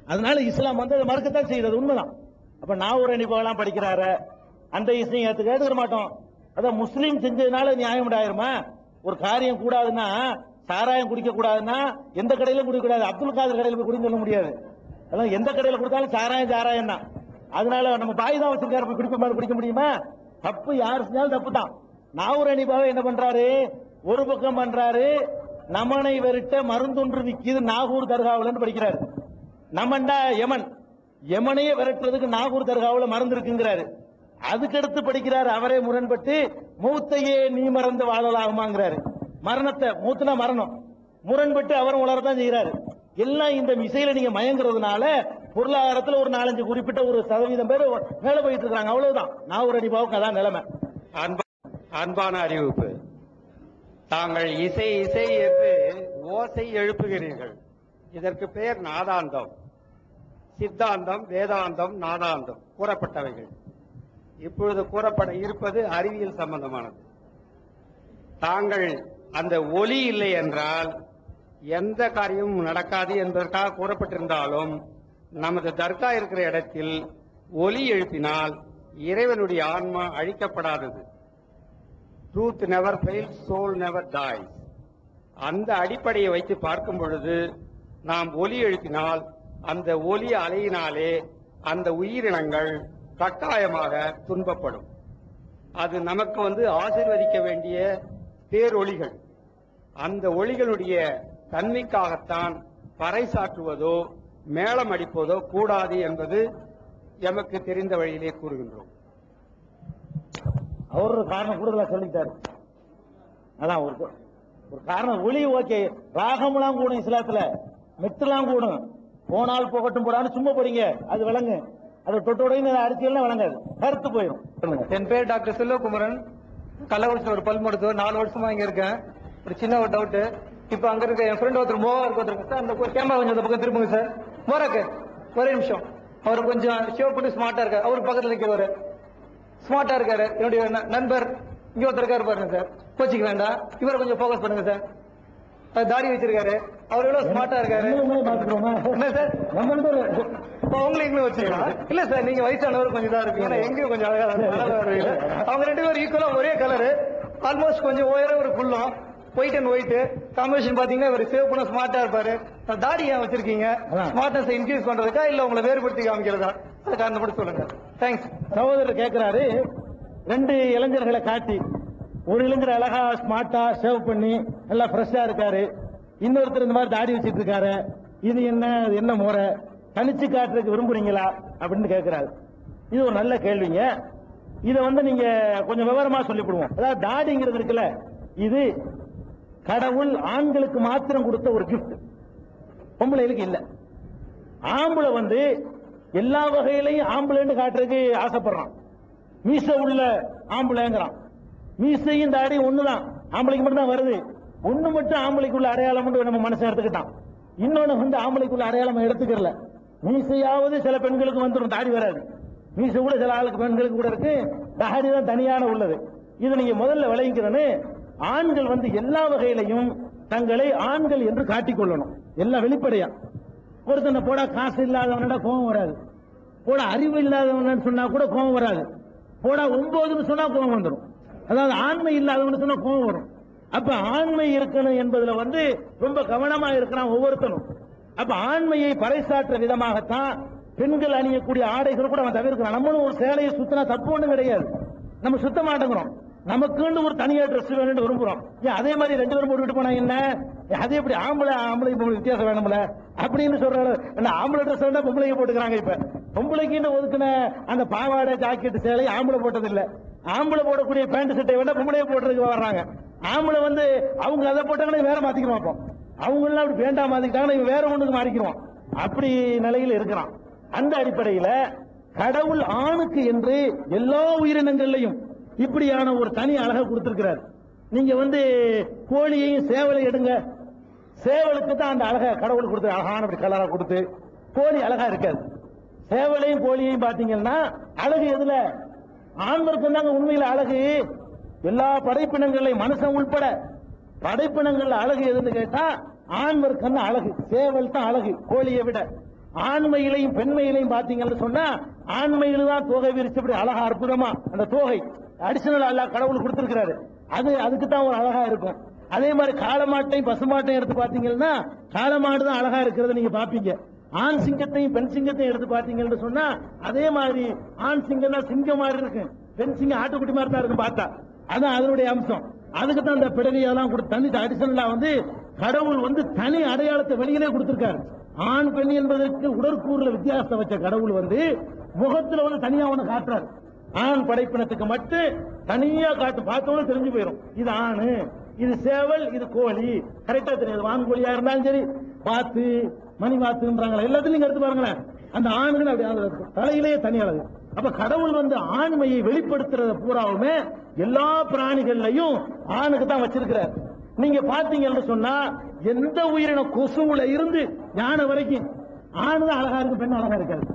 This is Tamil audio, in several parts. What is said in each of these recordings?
அதனால இஸ்லாம் வந்து அதை மறுக்கத்தான் செய்யுது உண்மைதான் அப்ப நாவூர் அணிபவெல்லாம் படிக்கிறாரு அந்த இசையும் ஏத்து கேட்டுக்க மாட்டோம் அதான் முஸ்லீம் செஞ்சதுனால நியாயம் ஆயிருமா ஒரு காரியம் கூடாதுன்னா சாராயம் குடிக்க கூடாதுன்னா எந்த கடையிலும் குடிக்க கூடாது அப்துல் காதர் கடையில் போய் குடிக்க சொல்ல முடியாது அதான் எந்த கடையில கொடுத்தாலும் சாராயம் சாராயம் தான் அதனால நம்ம பாய் தான் வச்சிருக்காரு போய் குடிக்க மாதிரி குடிக்க முடியுமா தப்பு யார் செஞ்சாலும் தப்பு தான் நாவூர் அணிபாவை என்ன பண்றாரு ஒரு பக்கம் பண்றாரு நமனை வெறுட்ட மருந்தொன்று விக்கிது நாகூர் தர்காவுலன்னு படிக்கிறாரு நமன்டா யமன் யமனையே விரட்டுறதுக்கு நாகூர் தர்காவுல மருந்து இருக்குங்கிறாரு அதுக்கடுத்து படிக்கிறாரு அவரே முரண்பட்டு மூத்தையே நீ மறந்து வாழலாகுமாங்கிறாரு மரணத்தை மூத்துனா மரணம் முரண்பட்டு அவரும் உளரத்தான் செய்யறாரு எல்லாம் இந்த இசையில நீங்க மயங்குறதுனால பொருளாதாரத்துல ஒரு நாலஞ்சு குறிப்பிட்ட ஒரு சதவீதம் பேர் மேல போயிட்டு இருக்காங்க அவ்வளவுதான் நாகூர் அடிபாவுக்கு அதான் நிலைமை அன்பா- அன்பான அறிவிப்பு தாங்கள் இசை இசை என்று ஓசை எழுப்புகிறீர்கள் இதற்கு பெயர் நாதாந்தம் சித்தாந்தம் வேதாந்தம் நாதாந்தம் கூறப்பட்டவைகள் இப்பொழுது கூறப்பட இருப்பது அறிவியல் சம்பந்தமானது தாங்கள் அந்த ஒலி இல்லை என்றால் எந்த காரியமும் நடக்காது என்பதற்காக கூறப்பட்டிருந்தாலும் நமது தர்கா இருக்கிற இடத்தில் ஒலி எழுப்பினால் இறைவனுடைய ஆன்மா அழிக்கப்படாதது truth never fails soul never dies அந்த அடிப்படையை வைத்து பார்க்கும் பொழுது நாம் ஒலி எழுப்பினால் அந்த ஒலி அலையினாலே அந்த உயிரினங்கள் கட்டாயமாக துன்பப்படும் அது நமக்கு வந்து ஆசீர்வதிக்க வேண்டிய பேரொளிகள் அந்த ஒளிகளுடைய தன்மைக்காகத்தான் பறைசாற்றுவதோ மேளம் அடிப்பதோ கூடாது என்பது எமக்கு தெரிந்த வழியிலே கூறுகின்றோம் அவர் ஒரு காரணம் கூடுதலா சொல்லிட்டாரு அதான் ஒரு ஒரு காரணம் ஒளி ஓகே ராகம்லாம் கூடும் இஸ்லாத்துல மெட்டுலாம் கூடும் போனால் போகட்டும் போடான்னு சும்மா போறீங்க அது விளங்கு அது தொட்டோடையும் அடிச்சலாம் விளங்காது கருத்து போயிடும் சொல்லுங்க என் பேர் டாக்டர் செல்வகுமரன் கள்ளக்குறிச்சியில் ஒரு பல் மருத்துவர் நாலு வருஷமா இங்க இருக்கேன் ஒரு சின்ன ஒரு டவுட் இப்போ அங்க இருக்க என் ஃப்ரெண்ட் ஒருத்தர் மோகா இருக்கு ஒருத்தர் சார் அந்த கேமரா கொஞ்சம் அந்த பக்கம் திரும்புங்க சார் மோராக்கு ஒரே நிமிஷம் அவர் கொஞ்சம் ஷேவ் பண்ணி ஸ்மார்ட்டா இருக்காரு அவருக்கு பக்கத்துல நிக்கிறவரு ஸ்மார்ட்டா இருக்காரு என்னுடைய ந- நண்பர் இங்க ஒருத்தர் இருக்காரு பாருங்க சார் கோச்சிக்க வேண்டாம் இவரை கொஞ்சம் ஃபோக்கஸ் பண்ணுங்க சார் அவர் தாடி வச்சிருக்காரு அவர் எவ்வளவு ஸ்மார்ட்டா இருக்காரு நம்மளுமே பாத்துக்கிறோமா என்ன சார் நம்ம இப்போ உங்களை இங்கே வச்சுக்கலாம் இல்ல சார் நீங்க வயசானவர் கொஞ்சம் இதா இருக்கு ஏன்னா எங்கேயும் கொஞ்சம் அழகா அழகா வருவீங்க அவங்க ரெண்டு பேரும் ஈக்குவலா ஒரே கலரு ஆல்மோஸ்ட் கொஞ்சம் உயரம் ஒரு குள்ளம் ஒயிட் அண்ட் ஒயிட் காம்பினேஷன் பாத்தீங்கன்னா இவர் சேவ் பண்ண ஸ்மார்ட்டா இருப்பாரு நான் தாடி ஏன் வச்சிருக்கீங்க அதான். ஸ்மார்ட்னஸ் இன்க்ரீஸ் பண்றதுக்கா இல்ல உங்களை வேறுபடுத்தி காமிக்கிறதா அது காரணப்பட்டு சொல்லுங்க தேங்க்ஸ் சகோதரர் கேட்கிறாரு ரெண்டு இளைஞர்களை காட்டி ஒரு இளைஞர் அழகா ஸ்மார்ட்டா சேவ் பண்ணி நல்லா ஃப்ரெஷ்ஷா இருக்காரு இன்னொருத்தர் இந்த மாதிரி தாடி வச்சிட்டு இருக்காரு இது என்ன அது என்ன முறை தனிச்சு காட்டுறதுக்கு விரும்புறீங்களா அப்படின்னு கேட்கிறாரு இது ஒரு நல்ல கேள்விங்க இத வந்து நீங்க கொஞ்சம் விவரமா சொல்லிவிடுவோம் அதாவது தாடிங்கிறது இருக்குல்ல இது கடவுள் ஆண்களுக்கு மாத்திரம் கொடுத்த ஒரு gift பொம்பளைகளுக்கு இல்ல ஆம்பளை வந்து எல்லா வகையிலையும் ஆம்பளைன்னு காட்டுறதுக்கு ஆசைப்படுறான் மீச உள்ள ஆம்பளைங்கிறான் மீசையும் தாடியும் ஒண்ணுதான் ஆம்பளைக்கு மட்டும் தான் வருது ஒண்ணு மட்டும் ஆம்பளைக்குள்ள அடையாளம் நம்ம மனசை எடுத்துக்கிட்டான் இன்னொன்னு வந்து ஆம்பளைக்குள்ள அடையாளம் எடுத்துக்கல மீசையாவது சில பெண்களுக்கு வந்துடும் தாடி வராது மீசை கூட சில ஆளுக்கு பெண்களுக்கு கூட இருக்கு தாடி தான் தனியான உள்ளது இது நீங்க முதல்ல விளைவிக்கிறன்னு ஆண்கள் வந்து எல்லா வகையிலையும் தங்களை ஆண்கள் என்று காட்டிக்கொள்ளணும் எல்லாம் வெளிப்படையா ஒருத்தனை போட காசு இல்லாதவனடா கோபம் வராது போட அறிவு இல்லாதவன் சொன்னா கூட கோபம் வராது போட ஒன்பதுன்னு சொன்னா கோபம் வந்துடும் அதாவது ஆண்மை இல்லாதவனு சொன்னா கோபம் வரும் அப்ப ஆண்மை இருக்கணும் என்பதுல வந்து ரொம்ப கவனமா இருக்கிறான் ஒவ்வொருத்தனும் அப்ப ஆண்மையை பறைசாற்ற விதமாகத்தான் பெண்கள் அணியக்கூடிய ஆடைகள் கூட அவன் தவிர்க்கிறான் நம்மளும் ஒரு சேலையை சுத்தினா தப்பு ஒண்ணும் கிடையாது நம்ம சுத்த மாட்டேங்கிறோம் நமக்குன்னு ஒரு தனியா ட்ரெஸ் வேணும்னு விரும்புறோம் ஏன் அதே மாதிரி ரெண்டு பேரும் போட்டுக்கிட்டு போனா என்ன ஏன் அதே எப்படி ஆம்பளை ஆம்பளை பொம்பளை வித்தியாசம் வேணும்ல அப்படின்னு சொல்றாரு என்ன ஆம்பளை ட்ரெஸ் வேண்டா பொம்பளைங்க போட்டுக்கிறாங்க இப்ப பொம்பளைக்குன்னு ஒதுக்குன அந்த பாவாடை ஜாக்கெட் சேலை ஆம்பளை போட்டது இல்ல ஆம்பளை போடக்கூடிய பேண்ட் சட்டை வேண்டா பொம்பளைய போட்டுறதுக்கு வர்றாங்க ஆம்பளை வந்து அவங்க அதை போட்டாங்கன்னா வேற மாத்திக்கிறோம் அப்போ அவங்க எல்லாம் அப்படி வேண்டாம் மாத்திக்கிட்டாங்கன்னா இவன் வேற ஒண்ணுக்கு மாறிக்கிறோம் அப்படி நிலையில் இருக்கிறான் அந்த அடிப்படையில கடவுள் ஆணுக்கு என்று எல்லா உயிரினங்கள்லையும் இப்படியான ஒரு தனி அழகை கொடுத்திருக்கிறார் நீங்க வந்து கோழியையும் சேவலை எடுங்க சேவலுக்கு தான் அந்த அழகை கடவுள் கொடுத்து அழகான அப்படி கலரா கொடுத்து கோழி அழகா இருக்காது சேவலையும் கோழியையும் பாத்தீங்கன்னா அழகு எதுல ஆண்மருக்கும் தாங்க உண்மையில அழகு எல்லா படைப்பினங்களையும் மனுஷன் உள்பட படைப்பினங்கள்ல அழகு எதுன்னு கேட்டா ஆண்மருக்கம் அழகு சேவல் தான் அழகு கோழியை விட ஆண்மையிலையும் பெண்மையிலையும் பாத்தீங்கன்னு சொன்னா ஆண்மையில தான் தோகை விரிச்சு இப்படி அழகா அற்புதமா அந்த தோகை அடிஷனல் அல்ல கடவுள் கொடுத்திருக்கிறாரு அது அதுக்கு தான் ஒரு அழகா இருக்கும் அதே மாதிரி காளமாட்டையும் பசுமாட்டையும் எடுத்து பாத்தீங்கன்னா காளமாடு தான் அழகா இருக்கிறத நீங்க பாப்பீங்க ஆண் சிங்கத்தையும் பெண் சிங்கத்தையும் எடுத்து பாத்தீங்கன்னு சொன்னா அதே மாதிரி ஆண் சிங்கம் தான் சிங்கம் மாதிரி இருக்கு பெண் சிங்கம் ஆட்டுக்குட்டி மாதிரி தான் இருக்கும் பார்த்தா அதான் அதனுடைய அம்சம் அதுக்கு தான் இந்த பிடலியெல்லாம் கொடுத்து தனி அடிஷனலா வந்து கடவுள் வந்து தனி அடையாளத்தை வெளியிலே கொடுத்திருக்காரு ஆண் பெண் என்பதற்கு உடற்கூறுல வித்தியாசத்தை வச்ச கடவுள் வந்து முகத்துல வந்து தனியா ஒண்ணு காட்டுறாரு ஆண் படைப்பினத்துக்கு மட்டும் தனியா காட்டு பார்த்தோன்னு தெரிஞ்சு போயிடும் இது ஆணு இது சேவல் இது கோழி கரெக்டா தெரியாது வான்கோழியா இருந்தாலும் சரி வாத்து மணி வாத்துன்றாங்களா எல்லாத்தையும் நீங்க எடுத்து பாருங்களேன் அந்த ஆணுகள் அப்படி அழகு இருக்கும். தலையிலேயே தனி அழகு அப்ப கடவுள் வந்து ஆண்மையை வெளிப்படுத்துறத பூராவுமே எல்லா பிராணிகள்லயும் ஆணுக்கு தான் வச்சிருக்கிறார் நீங்க பாத்தீங்கன்னு சொன்னா எந்த உயிரின கொசுவுல இருந்து யானை வரைக்கும் ஆணு தான் அழகா இருக்கும் பெண் அழகா இருக்காது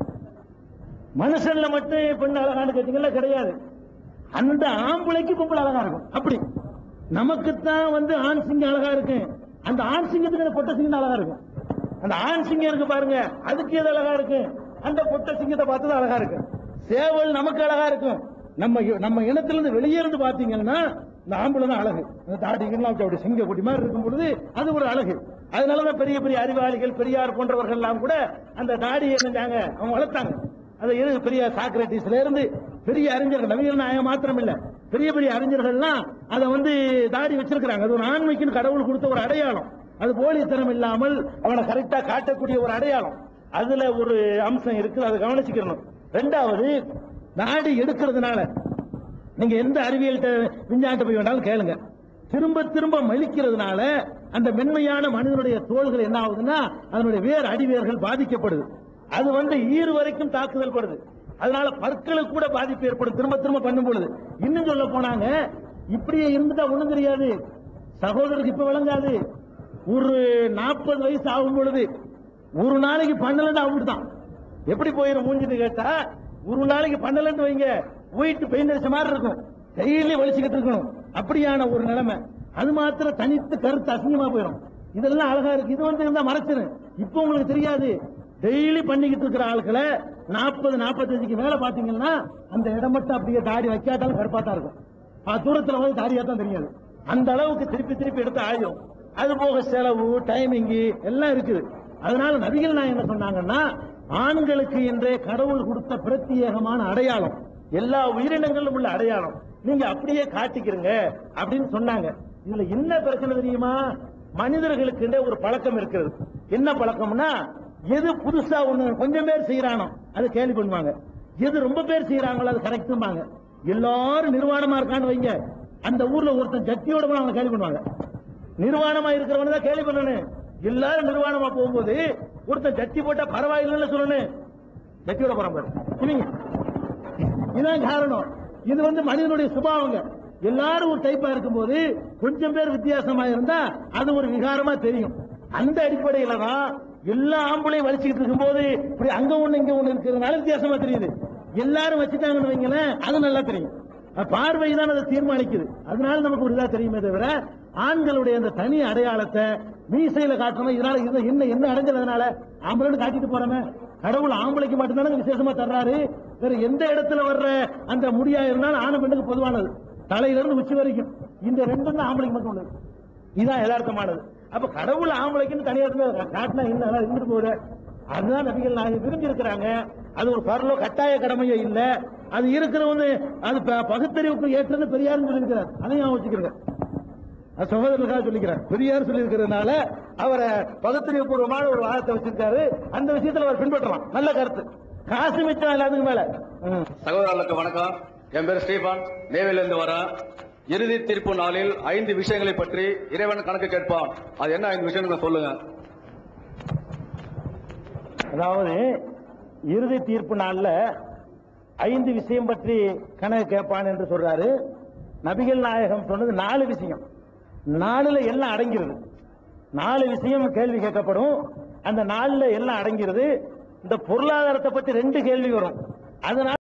மனுஷன்ல மட்டும் பெண் அழகான்னு கேட்டீங்கல்ல கிடையாது அந்த ஆம்பளைக்கு பொம்பளை அழகா இருக்கும் அப்படி நமக்குத்தான் வந்து ஆண் சிங்கம் அழகா இருக்கு அந்த ஆண் சிங்கத்துக்கு அந்த பொட்ட சிங்கம் அழகா இருக்கும் அந்த ஆண் சிங்கம் இருக்கு பாருங்க அதுக்கு எது அழகா இருக்கு அந்த பொட்ட சிங்கத்தை பார்த்து தான் அழகா இருக்கு சேவல் நமக்கு அழகா இருக்கும் நம்ம நம்ம இனத்திலிருந்து வெளியே இருந்து பாத்தீங்கன்னா இந்த ஆம்பளை தான் அழகு இந்த தாடிகள்லாம் அப்படி அப்படி சிங்க குட்டி மாதிரி இருக்கும் பொழுது அது ஒரு அழகு அதனாலதான் பெரிய பெரிய அறிவாளிகள் பெரியார் போன்றவர்கள் எல்லாம் கூட அந்த தாடியை என்னஞ்சாங்க அவங்க வளர்த்தாங்க அது எது பெரிய சாக்ரட்டிஸ்ல இருந்து பெரிய அறிஞர்கள் நவீன நாயகம் மாத்திரம் இல்ல பெரிய பெரிய அறிஞர்கள்லாம் அதை வந்து தாடி வச்சிருக்கிறாங்க அது ஒரு ஆண்மைக்குன்னு கடவுள் கொடுத்த ஒரு அடையாளம் அது போலித்தனம் இல்லாமல் அவனை கரெக்டா காட்டக்கூடிய ஒரு அடையாளம் அதுல ஒரு அம்சம் இருக்குது அதை கவனிச்சுக்கணும் ரெண்டாவது தாடி எடுக்கிறதுனால நீங்க எந்த அறிவியல் விஞ்ஞானத்தை போய் வேண்டாலும் கேளுங்க திரும்ப திரும்ப மலிக்கிறதுனால அந்த மென்மையான மனிதனுடைய தோள்கள் என்ன ஆகுதுன்னா அதனுடைய வேர் அடிவேர்கள் பாதிக்கப்படுது அது வந்து ஈறு வரைக்கும் தாக்குதல் படுது அதனால பற்களுக்கு கூட பாதிப்பு ஏற்படும் திரும்ப திரும்ப பண்ணும் பொழுது இன்னும் சொல்ல போனாங்க இப்படியே இருந்துட்டா ஒண்ணும் தெரியாது சகோதரருக்கு இப்ப விளங்காது ஒரு நாற்பது வயசு ஆகும் பொழுது ஒரு நாளைக்கு பண்ணலன்னா அவுட் தான் எப்படி போயிரும் மூஞ்சிட்டு கேட்டா ஒரு நாளைக்கு பண்ணலன்னு வைங்க ஒயிட் பெயிண்ட் அடிச்ச மாதிரி இருக்கும் டெய்லி வலிச்சுக்கிட்டு இருக்கணும் அப்படியான ஒரு நிலைமை அது மாத்திரம் தனித்து கருத்து அசிங்கமா போயிடும் இதெல்லாம் அழகா இருக்கு இது வந்து இருந்தா மறைச்சிரு இப்போ உங்களுக்கு தெரியாது டெய்லி பண்ணிக்கிட்டு இருக்கிற ஆட்களை நாற்பது நாற்பத்தஞ்சுக்கு மேல பாத்தீங்கன்னா அந்த இடம் மட்டும் அப்படியே தாடி வைக்காட்டாலும் கருப்பா தான் இருக்கும் ஆ, தூரத்துல வந்து தாடியா தான் தெரியாது அந்த அளவுக்கு திருப்பி திருப்பி எடுத்து ஆயிரும் அது போக செலவு டைமிங்கு எல்லாம் இருக்குது அதனால நபிகள் நான் என்ன சொன்னாங்கன்னா ஆண்களுக்கு என்றே கடவுள் கொடுத்த பிரத்யேகமான அடையாளம் எல்லா உயிரினங்களிலும் உள்ள அடையாளம் நீங்க அப்படியே காட்டிக்கிறங்க அப்படின்னு சொன்னாங்க இதுல என்ன பிரச்சனை தெரியுமா மனிதர்களுக்கு என்றே ஒரு பழக்கம் இருக்கிறது என்ன பழக்கம்னா எது புதுசா ஒண்ணு கொஞ்சம் பேர் செய்யறானோ அது கேள்வி பண்ணுவாங்க எது ரொம்ப பேர் செய்யறாங்களோ அது கரெக்டும்பாங்க எல்லாரும் நிர்வாணமா இருக்கான்னு வைங்க அந்த ஊர்ல ஒருத்தன் ஜட்டியோட போனா அவங்க கேள்வி பண்ணுவாங்க நிர்வாணமா இருக்கிறவன தான் கேள்வி பண்ணணும் எல்லாரும் நிர்வாணமா போகும்போது ஒருத்தன் ஜட்டி போட்டா பரவாயில்லைன்னு சொல்லணும் ஜட்டியோட போறான் பாரு இவங்க இதான் காரணம் இது வந்து மனிதனுடைய சுபாவங்க எல்லாரும் ஒரு டைப்பா இருக்கும்போது கொஞ்சம் பேர் வித்தியாசமா இருந்தா அது ஒரு விகாரமா தெரியும் அந்த அடிப்படையில தான் எல்லா ஆம்பளையும் வலிச்சுக்கிட்டு இருக்கும்போது இப்படி அங்க ஒண்ணு இங்க ஒண்ணு இருக்கிறதுனால வித்தியாசமா தெரியுது எல்லாரும் வச்சுட்டாங்கன்னு வைங்களேன் அது நல்லா தெரியும் அது பார்வை தான் அதை தீர்மானிக்குது அதனால நமக்கு ஒரு இதா தெரியுமே தவிர ஆண்களுடைய அந்த தனி அடையாளத்தை மீசையில காட்டணும் இதனால இது என்ன என்ன அடைஞ்சது அதனால ஆம்பளைன்னு காட்டிட்டு போறோமே கடவுள் ஆம்பளைக்கு மட்டும்தானே விசேஷமா தர்றாரு வேற எந்த இடத்துல வர்ற அந்த முடியா இருந்தாலும் ஆணு பெண்ணுக்கு பொதுவானது தலையில இருந்து உச்சி வரைக்கும் இந்த ரெண்டும் தான் ஆம்பளைக்கு மட்டும் உள்ளது இதுதான் யதார்த்தமானது அப்ப கடவுள் ஆம்பளைக்குன்னு தனியா இருந்து காட்டினா என்ன அதான் இருந்துட்டு போகுது அதுதான் நபிகள் நாயகம் விரும்பியிருக்கிறாங்க அது ஒரு பரலோ கட்டாய கடமையே இல்ல அது இருக்கிறவங்க அது ப- பகுத்தறிவுக்கு ஏற்றது பெரியார்னு சொல்லியிருக்கிறார் அதையும் ஞாபகம் வச்சுக்கிறேங்க அது சகோதரர்களுக்காக சொல்லிக்கிறார் பெரியார் சொல்லியிருக்கிறதுனால அவரை பகுத்தறிவு பூர்வமான ஒரு வாதத்தை வச்சிருக்காரு அந்த விஷயத்துல அவர் பின்பற்றலாம் நல்ல கருத்து காசு மிச்சம் எல்லாத்துக்கும் மேல ம். சகோதரர்களுக்கு வணக்கம் என் பேர் ஸ்டீபான் நேவிலிருந்து வரேன் இறுதி தீர்ப்பு நாளில் ஐந்து விஷயங்களை பற்றி இறைவன் கணக்கு கேட்பான் அது என்ன ஐந்து விஷயம் சொல்லுங்க அதாவது இறுதி தீர்ப்பு நாள்ல ஐந்து விஷயம் பற்றி கணக்கு கேட்பான் என்று சொல்றாரு நபிகள் நாயகம் சொன்னது நாலு விஷயம் நாலுல எல்லாம் அடங்கிறது நாலு விஷயம் கேள்வி கேட்கப்படும் அந்த நாலுல எல்லாம் அடங்கிறது இந்த பொருளாதாரத்தை பத்தி ரெண்டு கேள்வி வரும் அதனால